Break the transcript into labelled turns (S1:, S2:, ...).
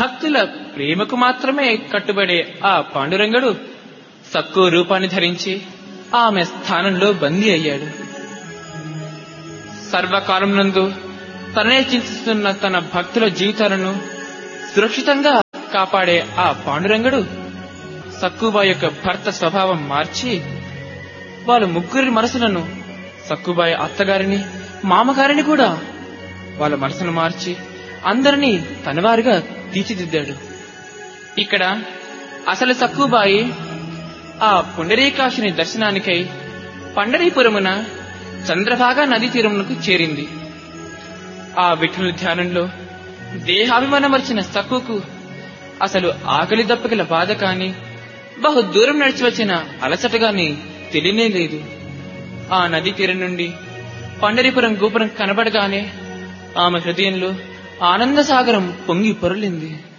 S1: భక్తుల ప్రేమకు మాత్రమే కట్టుబడే ఆ పాండురంగడు సక్కు రూపాన్ని ధరించి ఆమె స్థానంలో బందీ అయ్యాడు సర్వకాలం నందు తననే చింతిస్తున్న తన భక్తుల జీవితాలను సురక్షితంగా కాపాడే ఆ పాండురంగడు సక్కుబాయి యొక్క భర్త స్వభావం మార్చి వాళ్ళ ముగ్గురి మనసులను సక్కుబాయి అత్తగారిని మామగారిని కూడా వాళ్ళ మనసును మార్చి అందరినీ తనవారిగా తీర్చిదిద్దాడు ఇక్కడ అసలు సక్కుబాయి ఆ పుండరీకాశుని దర్శనానికై పండరీపురమున చంద్రభాగా నదీ తీరమునకు చేరింది ఆ విఠుని ధ్యానంలో దేహాభిమానమర్చిన సక్కుకు అసలు ఆకలి దప్పగల బాధ కాని బహు దూరం నడిచి వచ్చిన అలసట గాని తెలియనే లేదు ఆ నదీ తీరం నుండి పండరీపురం గోపురం కనబడగానే ఆమె హృదయంలో ఆనంద సాగరం పొంగి పొరలింది